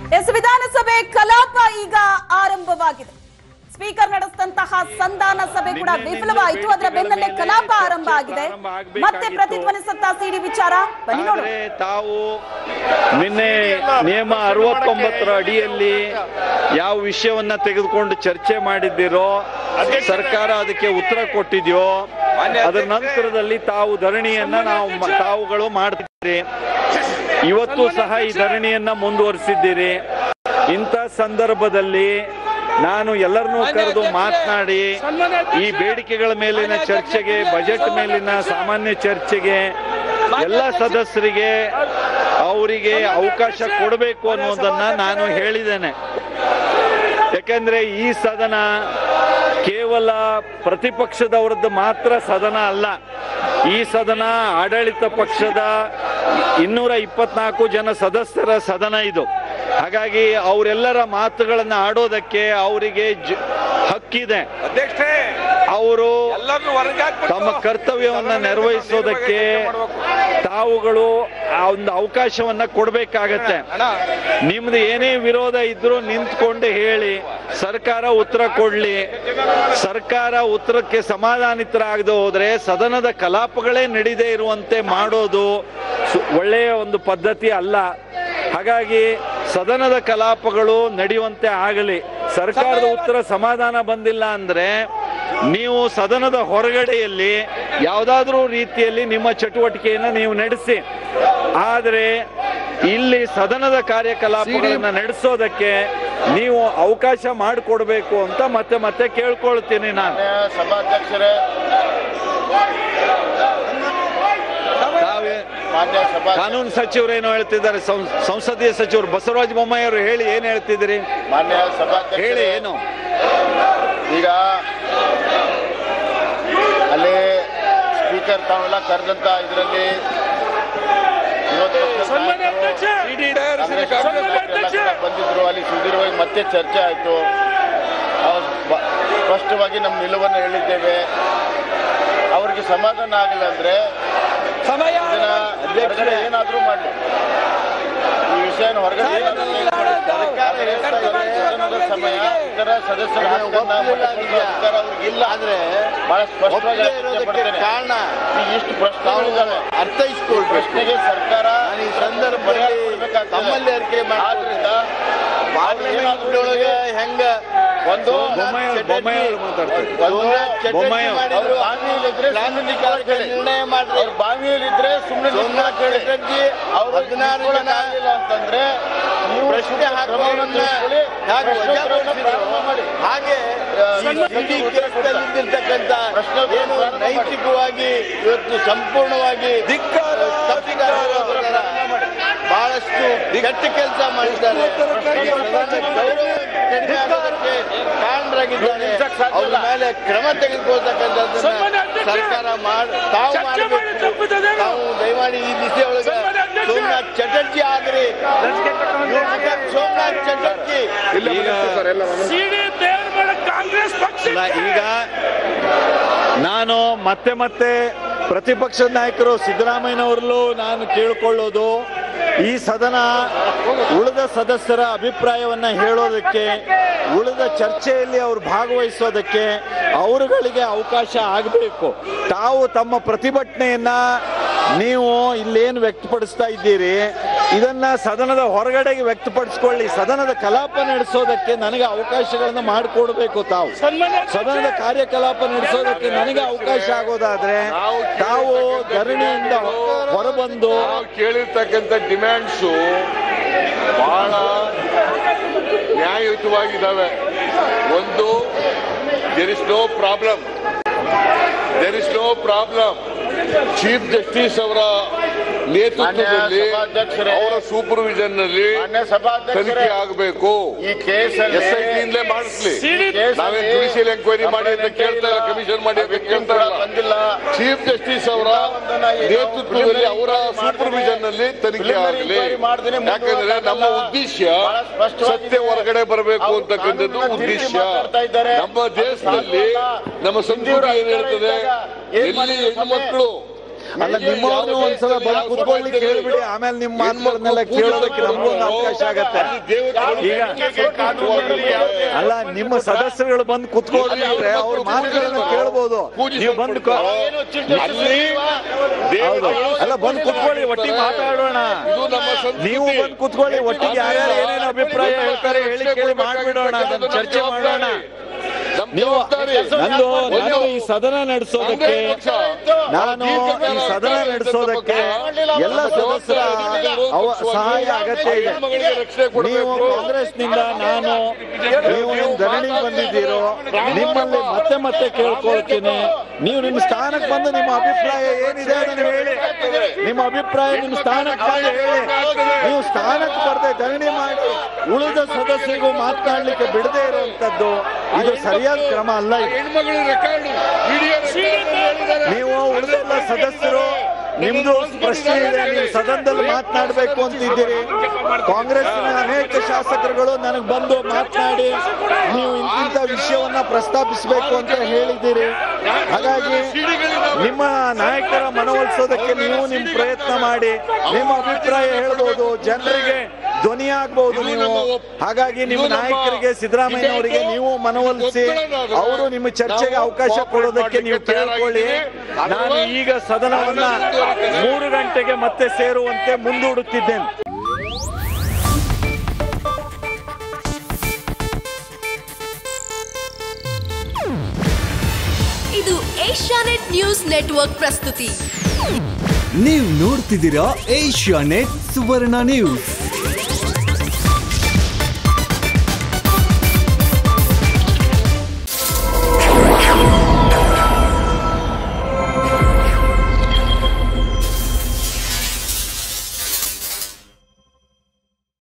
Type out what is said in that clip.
S ವಿಧಾನಸಭೆ ಕಲಾಪ ಈಗ ಆರಂಭವಾಗಿದೆ ಸ್ಪೀಕರ್ ನಡೆಸಿದಂತಹ ಸಂಧಾನ ಸಭೆ ಕೂಡ ವಿಫಲವಾಯಿತು ಅದರ ಬೆನ್ನಲ್ಲೇ ಕಲಾಪ ಆರಂಭ ಆಗಿದೆ ಮತ್ತೆ ಪ್ರತಿಧ್ವನಿಸುತ್ತಾ ಸಿಡಿ ವಿಚಾರ ಬನ್ನಿ ನೋಡೋಣ ಆದ್ರೆ ತಾವು ನಿನ್ನೆ ನಿಯಮ ಅರವತ್ತೊಂಬತ್ತರ ಅಡಿಯಲ್ಲಿ ಯಾವ ವಿಷಯವನ್ನ ತೆಗೆದುಕೊಂಡು ಚರ್ಚೆ ಮಾಡಿದ್ದೀರೋ ಸರ್ಕಾರ ಅದಕ್ಕೆ ಉತ್ತರ ಕೊಟ್ಟಿದ್ಯೋ ಅದರ ನಂತರದಲ್ಲಿ ತಾವು ಧರಣಿಯನ್ನ ನಾವು ಮ- ತಾವುಗಳು ಮಾಡ್ತಿದ್ದೀರಿ ಇವತ್ತು ಸಹ ಈ ಧರಣಿಯನ್ನ ಮುಂದುವರಿಸಿದ್ದೀರಿ ಇಂಥ ಸಂದರ್ಭದಲ್ಲಿ ನಾನು ಎಲ್ಲರನ್ನೂ ಕರೆದು ಮಾತನಾಡಿ ಈ ಬೇಡಿಕೆಗಳ ಮೇಲಿನ ಚರ್ಚೆಗೆ ಬಜೆಟ್ ಮೇಲಿನ ಸಾಮಾನ್ಯ ಚರ್ಚೆಗೆ ಎಲ್ಲ ಸದಸ್ಯರಿಗೆ ಅವರಿಗೆ ಅವಕಾಶ ಕೊಡಬೇಕು ಅನ್ನೋದನ್ನ ನಾನು ಹೇಳಿದ್ದೇನೆ ಯಾಕಂದ್ರೆ ಈ ಸದನ ಕೇವಲ ಪ್ರತಿಪಕ್ಷದವರದ್ದು ಮಾತ್ರ ಸದನ ಅಲ್ಲ ಈ ಸದನ ಆಡಳಿತ ಪಕ್ಷದ ಇನ್ನೂರ ಇಪ್ಪತ್ನಾಲ್ಕು ಜನ ಸದಸ್ಯರ ಸದನ ಇದು ಹಾಗಾಗಿ ಅವರೆಲ್ಲರ ಮಾತುಗಳನ್ನ ಆಡೋದಕ್ಕೆ ಅವರಿಗೆ ಜ- ಹಕ್ಕಿದೆ ಅಧ್ಯಕ್ಷರೇ ಅವರು ಎಲ್ಲರನ್ನು ಹೊರಗೆ ಹಾಕ್ಬಿಟ್ಟು ತಮ್ಮ ಕರ್ತವ್ಯವನ್ನ ನಿರ್ವಹಿಸೋದಕ್ಕೆ ತಾವುಗಳು ಆ ಒಂದು ಅವಕಾಶವನ್ನ ಕೊಡ್ಬೇಕಾಗತ್ತೆ ಅಣ್ಣ ನಿಮ್ದು ಏನೇ ವಿರೋಧ ಇದ್ರೂ ನಿಂತ್ಕೊಂಡು ಹೇಳಿ ಸರ್ಕಾರ ಉತ್ತರ ಕೊಡ್ಲಿ ಸರ್ಕಾರ ಉತ್ತರಕ್ಕೆ ಸಮಾಧಾನಿತರಾಗದೆ ಹೋದ್ರೆ ಸದನದ ಕಲಾಪಗಳೇ ನಡೀದೇ ಇರುವಂತೆ ಮಾಡೋದು ಸು- ಒಳ್ಳೆಯ ಒಂದು ಪದ್ಧತಿ ಅಲ್ಲ ಹಾಗಾಗಿ ಸದನದ ಕಲಾಪಗಳು ನಡೆಯುವಂತೆ ಆಗಲಿ ಸರ್ಕಾರದ ಉತ್ತರ ಸಮಾಧಾನ ಬಂದಿಲ್ಲ ಅಂದ್ರೆ ನೀವು ಸದನದ ಹೊರಗಡೆಯಲ್ಲಿ ಯಾವುದಾದ್ರೂ ರೀತಿಯಲ್ಲಿ ನಿಮ್ಮ ಚಟುವಟಿಕೆಯನ್ನು ನೀವು ನಡೆಸಿ ಆದರೆ ಇಲ್ಲಿ ಸದನದ ಕಾರ್ಯಕಲಾಪಗಳನ್ನ ನಡೆಸೋದಕ್ಕೆ ನೀವು ಅವಕಾಶ ಮಾಡಿಕೊಡ್ಬೇಕು ಅಂತ ಮತ್ತೆ ಮತ್ತೆ ಕೇಳ್ಕೊಳ್ತೀನಿ ನಾನು ಮಾನ್ಯ ಸಭಾಧ್ಯಕ್ಷರೇ ತಾವೇ ಮಾನ್ಯ ಸಭಾ ಕಾನೂನು ಸಚಿವರು ಏನು ಹೇಳ್ತಿದ್ದಾರೆ ಸಂ- ಸಂಸದೀಯ ಸಚಿವರು ಬಸವರಾಜ ಬೊಮ್ಮಾಯಿ ಅವರು ಹೇಳಿ ಏನ್ ಹೇಳ್ತಿದ್ದೀರಿ ಮಾನ್ಯ ಹೇಳಿ ಸಭಾಧ್ಯಕ್ಷರೇ ಏನು ಈಗ ಅಲ್ಲಿ ಸ್ಪೀಕರ್ ತಾವೆಲ್ಲ ಕರೆದಂತ ಇದರಲ್ಲಿ ವಿರೋಧ ಪಕ್ಷದ ನಾಯಕರು, ಕಾಂಗ್ರೆಸ್ ನಾಯಕರೆಲ್ಲ ಕೂಡ ಬಂದಿದ್ರು ಅಲ್ಲಿ ಸುದೀರ್ಘವಾಗಿ ಮತ್ತೆ ಚರ್ಚೆ ಆಯಿತು ಸ್ಪಷ್ಟವಾಗಿ ನಮ್ಮ ನಿಲುವನ್ನು ಹೇಳಿದ್ದೇವೆ ಅವ್ರಿಗೆ ಸಮಾಧಾನ ಆಗಿಲ್ಲ ಅಂದ್ರೆ ಸಮಯ ಇದನ್ನ ಹೊರಗಡೆ ಏನಾದ್ರೂ ಮಾಡಲಿ ಈ ವಿಷಯನ ಹೊರಗಡೆ ಏನಾದ್ರೂ ತೆಗೆದುಕೊಳ್ಳಿ. ಸರ್ಕಾರ ಹೇಳ್ತಾ ಇದೆ, ಸದನದ ಸಮಯ ಇತರ ಸದಸ್ಯರ ಹಕ್ಕನ್ನ ಮಟ್ಟಕ್ಕೆ ಅಧಿಕಾರ ಅವ್ರಿಗೆ ಇಲ್ಲ ಅಂದ್ರೆ ಬಹಳ ಸ್ಪಷ್ಟವಾಗಿ ಇರೋದಕ್ಕೆ ಕಾರಣ ಈಗ ಇಷ್ಟು ಪ್ರಶ್ನೆಗಳಿದ್ದಾವೆ ಅರ್ಥೈಸ್ಕೊಳ್ಬೇಕು ಪ್ರಶ್ನೆಗೆ ಸರ್ಕಾರ ಈ ಸಂದರ್ಭದಲ್ಲಿ ತಮ್ಮಲ್ಲಿ ಅರಿಕೆ ಆದ್ರಿಂದ ಪಾರ್ಲಿಮೆಂಟ್ ಒಳಗೆ ಹೆಂಗ ಒಂದು ಬೊಮ್ಮಾಯಿ ಅವರು- ಬೊಮ್ಮಾಯಿ ಅವರು ಮಾತಾಡ್ತಾರೆ ಒಂದು ಬೊಮ್ಮಾಯಿ ಅವರು. ಅವ್ರು ಬಾವಿಯಲ್ಲಿದ್ರೆ ನಿರ್ಣಯ ಮಾಡ್ರಿ ಅವ್ರು ಬಾವಿಯಲ್ಲಿದ್ರೆ ಸುಮ್ಮನೆ ಚಟರ್ಜಿ ಅವ್ರು ಹದಿನಾರು ಜನ ಆಗಿಲ್ಲ ಅಂತಂದ್ರೆ ನೀವು ಪ್ರಶ್ನೆ ಹಾಕೋರನ್ನ ಹೇಗೆ ವಜಾಗೊಳಿಸಿದ್ರು ಹಾಗೆ ಇಡೀ ಕೇಸ್ನಲ್ಲಿದ್ದಿರ್ತಕ್ಕಂಥ ಏನು ನೈತಿಕವಾಗಿ ಇವತ್ತು ಸಂಪೂರ್ಣವಾಗಿ ಧಿಕ್ಕಾರ, ತಪ್ಪಿಗಾರರ ಬಹಳಷ್ಟು ಗಟ್ಟ ಕೆಲಸ ಮಾಡಿದ್ದಾರೆ ಗೌರವ ಕಡಿಮೆ ಆಗೋದಕ್ಕೆ ಕಾರಣರಾಗಿದ್ದಾರೆ ಅವ್ರ ಮೇಲೆ ಕ್ರಮ ತೆಗೆದುಕೊಳ್ತಕ್ಕಂಥದ್ದನ್ನ ಸರ್ಕಾರ ಮಾಡ ತಾವು ಮಾಡಬೇಕು ತಾವು ದಯಮಾಡಿ ಈ ದಿಸೆಯೊಳಗೆ ಸೋಮನಾಥ್ ಚಟರ್ಜಿ ಆಗ್ರಿ ಸೋಮನಾಥ್ ಚಟರ್ಜಿ ಈಗ ಸಿಡಿ ದೇವರಮಠ ಕಾಂಗ್ರೆಸ್ ಪಕ್ಷ ಅಲ್ಲ, ಈಗ ನಾನು ಮತ್ತೆ ಮತ್ತೆ ಪ್ರತಿಪಕ್ಷದ ನಾಯಕರು ಸಿದ್ದರಾಮಯ್ಯನವರಲ್ಲೂ ನಾನು ಕೇಳಿಕೊಳ್ಳೋದು ಈ ಸದನ ಉಳಿದ ಸದಸ್ಯರ ಅಭಿಪ್ರಾಯವನ್ನ ಹೇಳೋದಕ್ಕೆ ಉಳಿದ ಚರ್ಚೆಯಲ್ಲಿ ಅವರು ಭಾಗವಹಿಸೋದಕ್ಕೆ ಅವರುಗಳಿಗೆ ಅವಕಾಶ ಆಗಬೇಕು ತಾವು ತಮ್ಮ ಪ್ರತಿಭಟನೆಯನ್ನ ನೀವು ಇಲ್ಲೇನು ವ್ಯಕ್ತಪಡಿಸ್ತಾ ಇದ್ದೀರಿ ಇದನ್ನ ಸದನದ ಹೊರಗಡೆಗೆ ವ್ಯಕ್ತಪಡಿಸ್ಕೊಳ್ಳಿ ಸದನದ ಕಲಾಪ ನಡೆಸೋದಕ್ಕೆ ನನಗೆ ಅವಕಾಶಗಳನ್ನು ಮಾಡಿಕೊಡ್ಬೇಕು ತಾವು ಸದನದ ಕಾರ್ಯಕಲಾಪ ನಡೆಸೋದಕ್ಕೆ ನನಗೆ ಅವಕಾಶ ಆಗೋದಾದ್ರೆ ತಾವು ಧರಣಿಯಿಂದ ಹೊರಬಂದು ನಾವು ಕೇಳಿರ್ತಕ್ಕಂಥ ಡಿಮ್ಯಾಂಡ್ಸು ಬಹಳ ನ್ಯಾಯಯುತವಾಗಿದ್ದಾವೆ ಒಂದು there is no problem there is no problem chief justice ಅವರ ನೇತೃತ್ವದಲ್ಲಿ ಮಾನ್ಯ ಸಭಾಧ್ಯಕ್ಷರೇ, ಅವರ ಸೂಪರ್ವಿಷನ್ ನಲ್ಲಿ ಮಾನ್ಯ ಸಭಾಧ್ಯಕ್ಷರೇ ತನಿಖೆ ಆಗಬೇಕು ಈ ಕೇಸಲ್ಲಿ ಎಸ್ ಐ ಟಿ ಇಂದಲೇ ಮಾಡಿಸ್ಲಿ ಕೇಸಲ್ಲಿ ನಾವೇನ್ ಜುಡಿಷಿಯಲ್ ಎಂಕ್ವೈರಿ ಮಾಡಿ ಅಂತ ಕೇಳ್ತಾ ಇಲ್ಲ ಕಮಿಷನ್ ಮಾಡಿ ಅಂತ ಕೇಳ್ತಾ ಇಲ್ಲ ಬಂದಿಲ್ಲ ಚೀಫ್ ಜಸ್ಟಿಸ್ ಅವರ ನೇತೃತ್ವದಲ್ಲಿ ಅವರ ಸೂಪರ್ವಿಷನ್ ನಲ್ಲಿ ತನಿಖೆ ಆಗಲಿ ಯಾಕಂದ್ರೆ ನಮ್ಮ ಉದ್ದೇಶ ಸತ್ಯ ಹೊರಗಡೆ ಬರಬೇಕು ಅಂತಕ್ಕಂಥದ್ದು ಉದ್ದೇಶ ನಮ್ಮ ದೇಶದಲ್ಲಿ ನಮ್ಮ ಸಂಸ್ಕೃತಿ ಏನ್ ಹೇಳ್ತದೆ ಎಲ್ಲಿ ಹೆಣ್ಣು ಮಕ್ಕಳು ಅಲ್ಲ ನಿಮ್ಮವ್ರನ್ನ ಒಂದ್ಸಲ ಬಂದು ಕುತ್ಕೊಳ್ಳಿ ಕೇಳ್ಬಿಡಿ ಆಮೇಲೆ ನಿಮ್ಮ ಮಾತುಗಳನ್ನೆಲ್ಲ ಕೇಳೋದಕ್ಕೆ ನಮಗೂ ಒಂದು ಅವಕಾಶ ಆಗತ್ತೆ ಈಗ ಅಲ್ಲ ನಿಮ್ಮ ಸದಸ್ಯರುಗಳು ಬಂದು ಕುತ್ಕೊಂಡಿದ್ರೆ ಅವ್ರ ಮಾತುಗಳನ್ನ ಕೇಳ್ಬೋದು ನೀವು ಬಂದು ಕೊ- ಅಲ್ಲಿ ಹೌದು ಅಲ್ಲ ಬಂದು ಕುತ್ಕೊಳ್ಳಿ ಒಟ್ಟಿಗೆ ಮಾತಾಡೋಣ ಇದು ನಮ್ಮ ಸಂಸ್ಕೃತಿ. ನೀವು ಬಂದು ಕುತ್ಕೊಳ್ಳಿ ಒಟ್ಟಿಗೆ ಯಾರ್ಯಾರು ಏನೇನು ಅಭಿಪ್ರಾಯ ಹೇಳ್ತಾರೆ ಹೇಳಿ ಕೇಳಿ ಮಾಡ್ಬಿಡೋಣ ಅದನ್ನ ಚರ್ಚೆ ಮಾಡೋಣ ನಮ್ಮ ನೀವು ಜವಾಬ್ದಾರಿ. ನಂದು ಒಂದು- ನಾನು ಈ ಸದನ ನಡೆಸೋದಕ್ಕೆ ಕಾಂಗ್ರೆಸ್ ಪಕ್ಷ ನಾನು ಈ ಸದನ ನಡೆಸೋದಕ್ಕೆ ಎಲ್ಲ ಸದಸ್ಯರ ಅವ ಸಹಾಯ ಅಗತ್ಯ ಇದೆ ಹೆಣ್ಮಗಳಿಗೆ ರಕ್ಷಣೆ ನೀವು ಕೊಡಬೇಕು ಕಾಂಗ್ರೆಸ್ನಿಂದ ನಾನು ನೀವು ನಿಮ್ ಧರಣಿ ಬಂದಿದ್ದೀರೋ ನಿಮ್ಮಲ್ಲಿ ಮತ್ತೆ ಮತ್ತೆ ಕೇಳ್ಕೊಳ್ತೀನಿ ನೀವು ನಿಮ್ಮ ಸ್ಥಾನಕ್ಕೆ ಬಂದು ನಿಮ್ಮ ಅಭಿಪ್ರಾಯ ಏನಿದೆ ಅದನ್ನು ಹೇಳಿ ನಿಮ್ಮ ಅಭಿಪ್ರಾಯ ನಿಮ್ಮ ಸ್ಥಾನಕ್ಕೆ ಬಂದು ಹೇಳಿ ನೀವು ಸ್ಥಾನಕ್ಕೆ ಬರ್ದೆ ಧರಣಿ ಮಾಡಿ ಉಳಿದ ಸದಸ್ಯರಿಗೂ ಮಾತನಾಡ್ಲಿಕ್ಕೆ ಬಿಡದೇ ಇರುವಂತದ್ದು ಇದು ಸರಿಯಾದ ಕ್ರಮ ಅಲ್ಲ ಇದು. ಹೆಣ್ಮಗಳು ರೆಕಾರ್ಡ್ ವಿಡಿಯೋ ಹೇಳಿದ್ದಾರೆ ನೀವು ಉಳಿದೆಲ್ಲ ಸದಸ್ಯರು ನಿಮ್ದು ಪ್ರಶ್ನೆ ಇದೆ ನೀವು ಸದನದಲ್ಲಿ ಮಾತನಾಡಬೇಕು ಅಂತಿದ್ದೀರಿ ಕಾಂಗ್ರೆಸ್ನ ಅನೇಕ ಶಾಸಕರುಗಳು ನನಗೆ ಬಂದು ಮಾತನಾಡಿ ನೀವು ಇಂತಿಂತ ವಿಷಯವನ್ನ ಪ್ರಸ್ತಾಪಿಸಬೇಕು ಅಂತ ಹೇಳಿದ್ದೀರಿ ಹಾಗಾಗಿ ನಿಮ್ಮ ನಾಯಕರ ಮನವೊಲಿಸೋದಕ್ಕೆ ನೀವು ನಿಮ್ಮ ಪ್ರಯತ್ನ ಮಾಡಿ ನಿಮ್ಮ ಅಭಿಪ್ರಾಯ ಹೇಳ್ಬೋದು ಜನರಿಗೆ ಧ್ವನಿ ಆಗ್ಬಹುದು ನೀವು ಹಾಗಾಗಿ ನಿಮ್ಮ ನಾಯಕರಿಗೆ ಸಿದ್ದರಾಮಯ್ಯ ಅವರಿಗೆ ನೀವು ಮನವೊಲಿಸಿ ಅವರು ನಿಮ್ಮ ಚರ್ಚೆಗೆ ಅವಕಾಶ ಕೊಡೋದಕ್ಕೆ ನೀವು ಕೇಳ್ಕೊಳ್ಳಿ ನಾನು ಈಗ ಸದನವನ್ನ ಮೂರು ಗಂಟೆಗೆ ಮತ್ತೆ ಸೇರುವಂತೆ ಮುಂದೂಡುತ್ತಿದ್ದೇನೆ ಇದು ಏಷ್ಯಾನೆಟ್ ನ್ಯೂಸ್ ನೆಟ್ವರ್ಕ್ ಪ್ರಸ್ತುತಿ ನೀವು ನೋಡ್ತಿದ್ದೀರಾ ಏಷ್ಯಾ ನೆಟ್ ಸುವರ್ಣ ನ್ಯೂಸ್